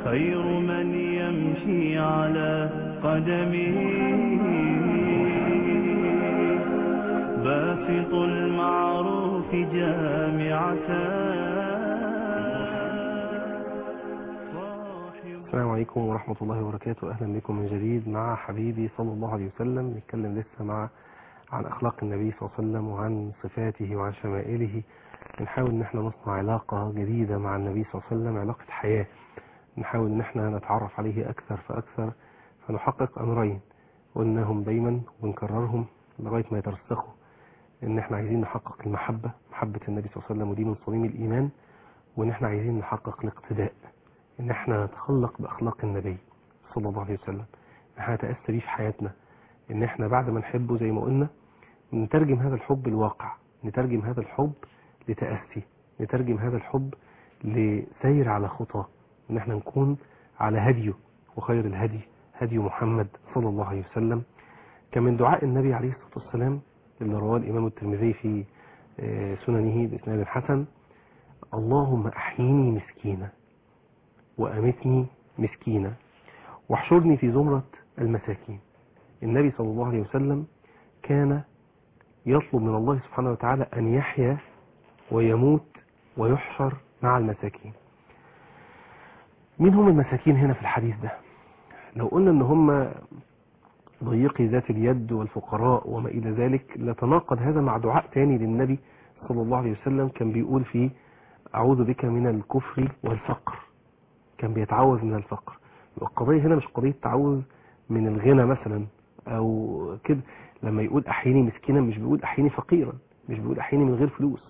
خير من يمشي على قدمه باسط المعروف جامعة السلام عليكم ورحمة الله وبركاته أهلا بكم من جديد مع حبيبي صلى الله عليه وسلم نتكلم لسه مع عن أخلاق النبي صلى الله عليه وسلم وعن صفاته وعن شمائله بنحاول إن احنا نصنع علاقة جديدة مع النبي صلى الله عليه وسلم علاقة حياة نحاول إن احنا نتعرف عليه أكثر فأكثر فنحقق أمرين قلناهم دايما ونكررهم لغاية ما يترسخوا إن احنا عايزين نحقق المحبة محبة النبي صلى الله عليه وسلم ودي من صميم الإيمان وإن احنا عايزين نحقق الاقتداء ان احنا نتخلق باخلاق النبي صلى الله عليه وسلم ان احنا نتاسى بيه في حياتنا ان احنا بعد ما نحبه زي ما قلنا نترجم هذا الحب لواقع نترجم هذا الحب لتاسي نترجم هذا الحب لسير على خطاه ان احنا نكون على هديه وخير الهدي هدي محمد صلى الله عليه وسلم كان من دعاء النبي عليه الصلاه والسلام اللي رواه الامام الترمذي في سننه باسناد حسن اللهم احيني مسكينا وأمتني مسكينا واحشرني في زمرة المساكين النبي صلى الله عليه وسلم كان يطلب من الله سبحانه وتعالى أن يحيا ويموت ويحشر مع المساكين مين هم المساكين هنا في الحديث ده لو قلنا ان هم ضيقي ذات اليد والفقراء وما إلى ذلك لتناقض هذا مع دعاء تاني للنبي صلى الله عليه وسلم كان بيقول فيه أعوذ بك من الكفر والفقر كان بيتعوذ من الفقر القضية هنا مش قضية تعوذ من الغنى مثلا او كده لما يقول احيني مسكينا مش بيقول احيني فقيرا مش بيقول احيني من غير فلوس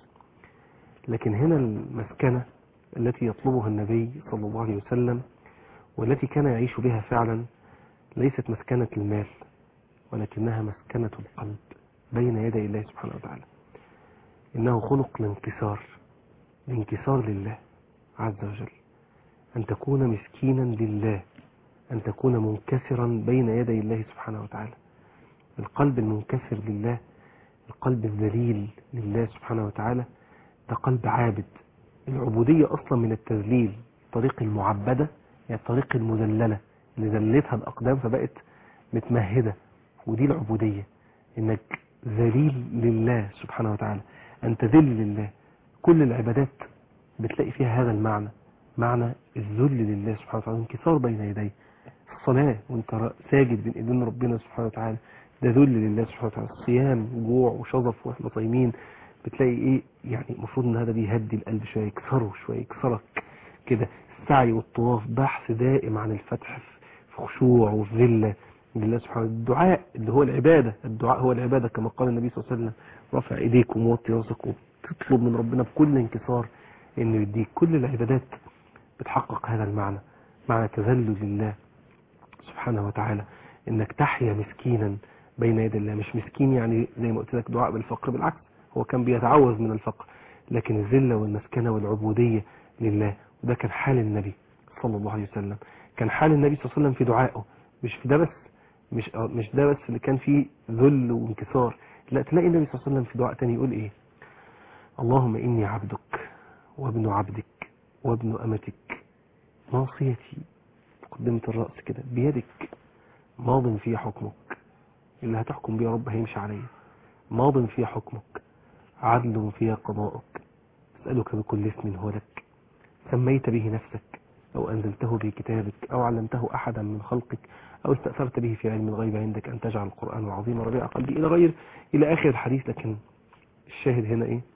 لكن هنا المسكنة التي يطلبها النبي صلى الله عليه وسلم والتي كان يعيش بها فعلا ليست مسكنة المال ولكنها مسكنة القلب بين يدي الله سبحانه وتعالى إنه خلق الانكسار الانكسار لله عز وجل أن تكون مسكينا لله أن تكون منكسرا بين يدي الله سبحانه وتعالى القلب المنكسر لله القلب الذليل لله سبحانه وتعالى ده قلب عابد العبودية أصلا من التذليل طريق المعبدة يعني الطريق المذللة اللي ذلتها الأقدام فبقت متمهدة ودي العبودية إنك ذليل لله سبحانه وتعالى أن تذل لله كل العبادات بتلاقي فيها هذا المعنى معنى الذل لله سبحانه وتعالى انكسار بين يديه الصلاة وانت ساجد بين ايدين ربنا سبحانه وتعالى ده ذل لله سبحانه وتعالى الصيام جوع وشظف واحنا صايمين بتلاقي ايه يعني المفروض ان هذا بيهدي القلب شويه يكسره شويه يكسرك كده السعي والطواف بحث دائم عن الفتح في خشوع وفي ذله لله سبحانه الدعاء اللي هو العباده الدعاء هو العباده كما قال النبي صلى الله عليه وسلم رفع ايديك وموطي راسك وتطلب من ربنا بكل انكسار انه يديك كل العبادات بتحقق هذا المعنى معنى تذلل لله سبحانه وتعالى انك تحيا مسكينا بين يدي الله مش مسكين يعني زي ما قلت لك دعاء بالفقر بالعكس هو كان بيتعوذ من الفقر لكن الذلة والمسكنة والعبودية لله وده كان حال النبي صلى الله عليه وسلم كان حال النبي صلى الله عليه وسلم في دعائه مش في ده بس مش مش ده بس اللي كان فيه ذل وانكسار لا تلاقي النبي صلى الله عليه وسلم في دعاء تاني يقول ايه اللهم اني عبدك وابن عبدك وابن أمتك ناصيتي مقدمة الرأس كده بيدك ماض في حكمك اللي هتحكم بيه رب هيمشي عليا ماض في حكمك عدل في قضاءك أسألك بكل اسم هو لك سميت به نفسك أو أنزلته في كتابك أو علمته أحدا من خلقك أو استأثرت به في علم الغيب عندك أن تجعل القرآن العظيم ربيع قلبي إلى غير إلى آخر الحديث لكن الشاهد هنا إيه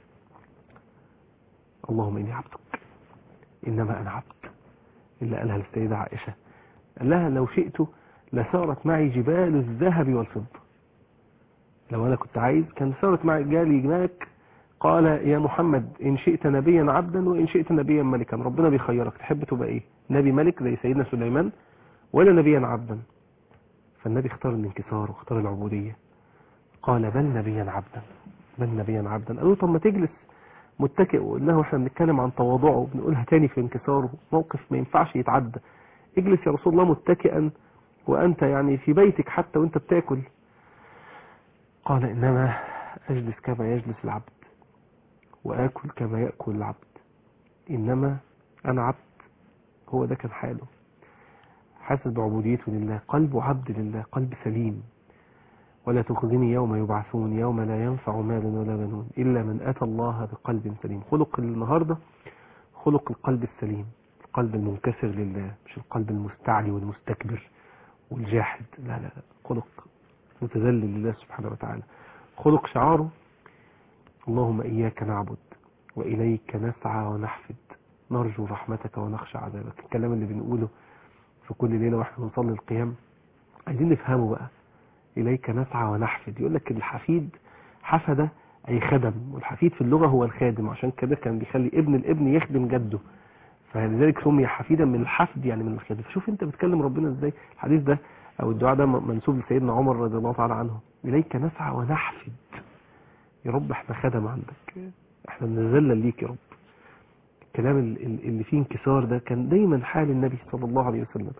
اللهم إني عبدك إنما أنا عبد إلا قالها السيدة عائشة قال لها لو شئت لسارت معي جبال الذهب والفضة لو أنا كنت عايز كان سارت معي جالي هناك قال يا محمد إن شئت نبيا عبدا وإن شئت نبيا ملكا ربنا بيخيرك تحب تبقى إيه نبي ملك زي سيدنا سليمان ولا نبيا عبدا فالنبي اختار الانكسار واختار العبودية قال بل نبيا عبدا بل نبيا عبدا قالوا طب ما تجلس متكئ وقلناه احنا بنتكلم عن تواضعه وبنقولها تاني في انكساره موقف ما ينفعش يتعدى اجلس يا رسول الله متكئا وانت يعني في بيتك حتى وانت بتاكل قال انما اجلس كما يجلس العبد واكل كما ياكل العبد انما انا عبد هو ده كان حاله حاسس بعبوديته لله قلبه عبد لله قلب سليم ولا تخزني يوم يبعثون يوم لا ينفع مال ولا بنون إلا من أتى الله بقلب سليم خلق النهاردة خلق القلب السليم القلب المنكسر لله مش القلب المستعلي والمستكبر والجاحد لا لا لا خلق متذلل لله سبحانه وتعالى خلق شعاره اللهم إياك نعبد وإليك نسعى ونحفد نرجو رحمتك ونخشى عذابك الكلام اللي بنقوله في كل ليلة واحنا بنصلي القيام عايزين نفهمه بقى إليك نسعى ونحفد يقول لك الحفيد حفد أي خدم والحفيد في اللغة هو الخادم عشان كده كان بيخلي ابن الابن يخدم جده فلذلك سمي حفيدا من الحفد يعني من الخدمة فشوف انت بتكلم ربنا ازاي الحديث ده او الدعاء ده منسوب لسيدنا عمر رضي الله تعالى عنه اليك نسعى ونحفد يا رب احنا خدم عندك احنا بنذلل ليك يا رب الكلام ال- ال- اللي فيه انكسار ده كان دايما حال النبي صلى الله عليه وسلم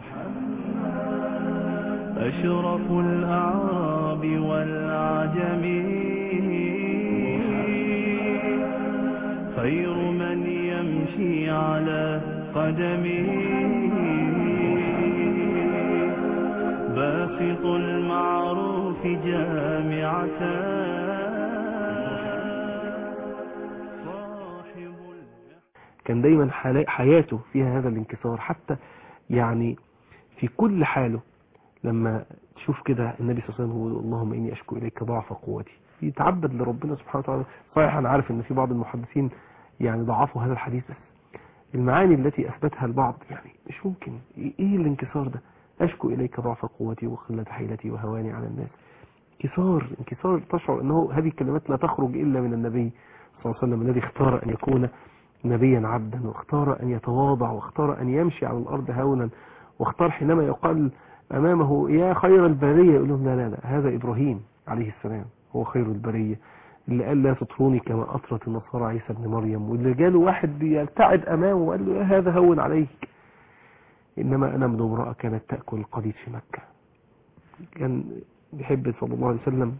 أشرف الأعراب والعجم خير من يمشي على قدمه باسط المعروف جامعة صاحب كان دايما حالا- حياته فيها هذا الانكسار حتى يعني في كل حاله لما تشوف كده النبي صلى الله عليه وسلم يقول اللهم اني اشكو اليك ضعف قوتي يتعبد لربنا سبحانه وتعالى صحيح انا عارف ان في بعض المحدثين يعني ضعفوا هذا الحديث بس المعاني التي اثبتها البعض يعني مش ممكن ايه الانكسار ده اشكو اليك ضعف قوتي وقله حيلتي وهواني على الناس انكسار انكسار تشعر انه هذه الكلمات لا تخرج الا من النبي صلى الله عليه وسلم الذي اختار ان يكون نبيا عبدا واختار ان يتواضع واختار ان يمشي على الارض هونا واختار حينما يقال امامه يا خير البريه يقول لهم لا لا لا هذا ابراهيم عليه السلام هو خير البريه اللي قال لا تطروني كما اطرت النصارى عيسى ابن مريم واللي جاله واحد بيلتعد امامه وقال له يا هذا هون عليك انما انا ابن امراه كانت تاكل القديد في مكه كان بيحب صلى الله عليه وسلم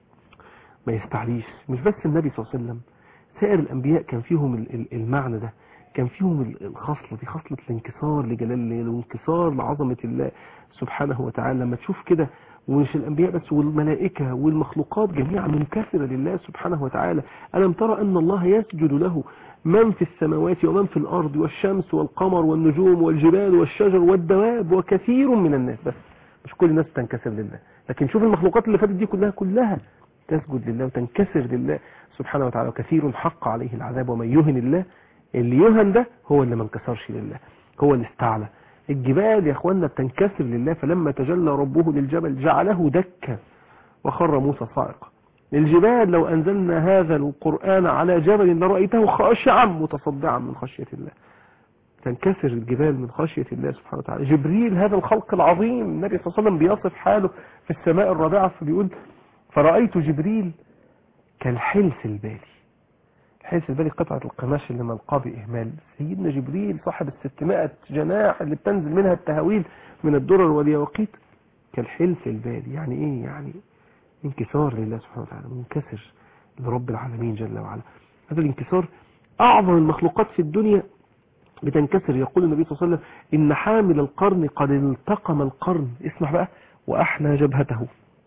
ما يستعليش مش بس النبي صلى الله عليه وسلم سائر الانبياء كان فيهم ال- ال- المعنى ده كان فيهم ال- الخصلة دي خصلة الانكسار لجلال الله وانكسار لعظمة الله سبحانه وتعالى لما تشوف كده ومش الأنبياء بس والملائكة والمخلوقات جميعا منكسرة لله سبحانه وتعالى ألم ترى أن الله يسجد له من في السماوات ومن في الأرض والشمس والقمر والنجوم والجبال والشجر والدواب وكثير من الناس بس مش كل الناس تنكسر لله لكن شوف المخلوقات اللي فاتت دي كلها كلها تسجد لله وتنكسر لله سبحانه وتعالى وكثير حق عليه العذاب ومن يهن الله اللي يهن ده هو اللي ما انكسرش لله هو اللي استعلى الجبال يا اخوانا بتنكسر لله فلما تجلى ربه للجبل جعله دكا وخر موسى صاعقا الجبال لو انزلنا هذا القرآن على جبل لرأيته خاشعا متصدعا من خشية الله تنكسر الجبال من خشية الله سبحانه وتعالى جبريل هذا الخلق العظيم النبي صلى الله عليه وسلم بيصف حاله في السماء الرابعة فبيقول فرأيت جبريل كالحلس البالي الحلس البالي قطعة القماش اللي ملقاه بإهمال سيدنا جبريل صاحب الستمائة جناح اللي بتنزل منها التهاويل من الدرر واليواقيت كالحلس البالي يعني ايه يعني انكسار لله سبحانه وتعالى منكسر لرب العالمين جل وعلا هذا الانكسار أعظم المخلوقات في الدنيا بتنكسر يقول النبي صلى الله عليه وسلم إن حامل القرن قد التقم القرن اسمع بقى وأحنى جبهته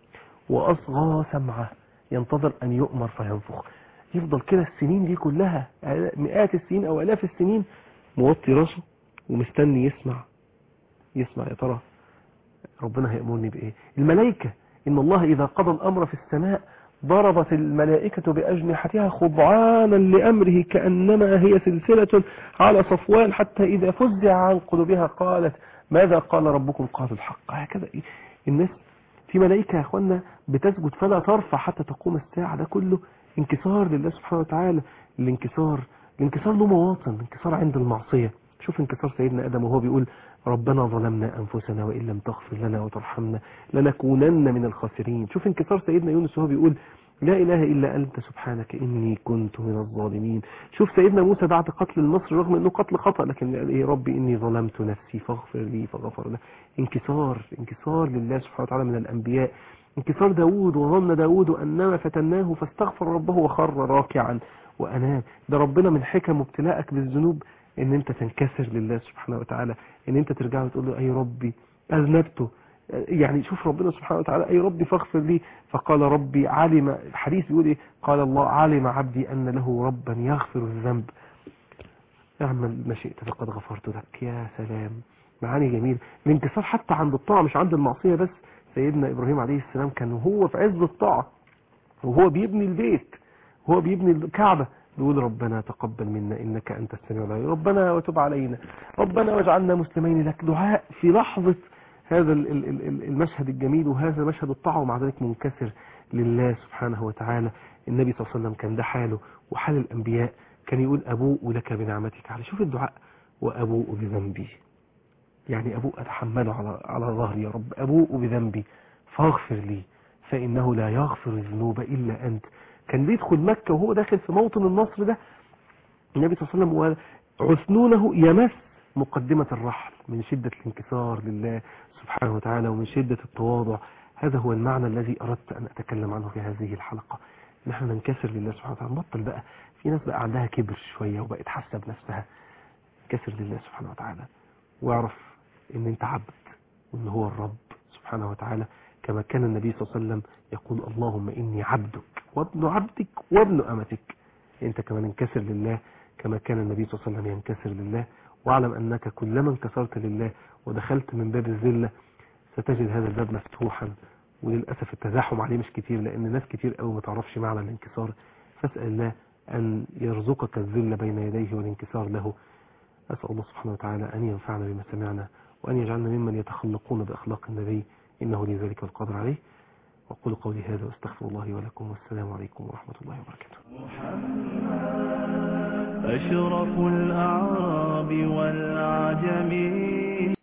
وأصغى سمعه ينتظر أن يؤمر فينفخ يفضل كده السنين دي كلها مئات السنين أو آلاف السنين موطي راسه ومستني يسمع يسمع يا ترى ربنا هيأمرني بإيه الملائكة إن الله إذا قضى الأمر في السماء ضربت الملائكة بأجنحتها خضعانا لأمره كأنما هي سلسلة على صفوان حتى إذا فزع عن قلوبها قالت ماذا قال ربكم قال الحق هكذا الناس في ملائكة يا أخوانا بتسجد فلا ترفع حتى تقوم الساعة ده كله انكسار لله سبحانه وتعالى الانكسار الانكسار له مواطن الانكسار عند المعصية شوف انكسار سيدنا آدم وهو بيقول ربنا ظلمنا أنفسنا وإن لم تغفر لنا وترحمنا لنكونن من الخاسرين شوف انكسار سيدنا يونس وهو بيقول لا إله إلا أنت سبحانك إني كنت من الظالمين شوف سيدنا موسى بعد قتل المصر رغم أنه قتل خطأ لكن قال إيه ربي إني ظلمت نفسي فاغفر لي فغفر له انكسار انكسار لله سبحانه وتعالى من الأنبياء انكسار داود وظن داود أنما فتناه فاستغفر ربه وخر راكعا وأنام ده ربنا من حكم ابتلاءك بالذنوب ان انت تنكسر لله سبحانه وتعالى ان انت ترجع وتقول له اي ربي اذنبته يعني شوف ربنا سبحانه وتعالى اي ربي فاغفر لي فقال ربي علم الحديث بيقول ايه قال الله علم عبدي ان له ربا يغفر الذنب اعمل ما شئت فقد غفرت لك يا سلام معاني جميل الانكسار حتى عند الطاعة مش عند المعصية بس سيدنا ابراهيم عليه السلام كان وهو في عز الطاعة وهو بيبني البيت وهو بيبني الكعبة بيقول ربنا تقبل منا انك انت السميع العليم ربنا وتب علينا ربنا واجعلنا مسلمين لك دعاء في لحظة هذا ال- ال- ال- المشهد الجميل وهذا مشهد الطاعة ومع ذلك منكسر لله سبحانه وتعالى النبي صلى الله عليه وسلم كان ده حاله وحال الأنبياء كان يقول أبوء لك بنعمتك على شوف الدعاء وأبوء بذنبي يعني أبوء أتحمله على على ظهري يا رب أبوء بذنبي فاغفر لي فإنه لا يغفر الذنوب إلا أنت كان بيدخل مكة وهو داخل في موطن النصر ده النبي صلى الله عليه وسلم وعثنونه يمس مقدمة الرحل من شدة الانكسار لله سبحانه وتعالى ومن شدة التواضع هذا هو المعنى الذي أردت أن أتكلم عنه في هذه الحلقة نحن ننكسر لله سبحانه وتعالى نبطل بقى في ناس بقى عندها كبر شوية وبقت حاسة بنفسها كسر لله سبحانه وتعالى واعرف ان انت عبد وان هو الرب سبحانه وتعالى كما كان النبي صلى الله عليه وسلم يقول اللهم اني عبدك وابن عبدك وابن امتك انت كمان انكسر لله كما كان النبي صلى الله عليه وسلم ينكسر لله واعلم انك كلما انكسرت لله ودخلت من باب الذله ستجد هذا الباب مفتوحا وللاسف التزاحم عليه مش كتير لان ناس كتير قوي ما تعرفش معنى الانكسار فاسال الله ان يرزقك الذل بين يديه والانكسار له أسأل الله سبحانه وتعالى أن ينفعنا بما سمعنا وأن يجعلنا ممن يتخلقون بأخلاق النبي إنه لي ذلك القدر عليه وأقول قولي هذا واستغفر الله لي ولكم والسلام عليكم ورحمة الله وبركاته أشرف الأعراب والعجم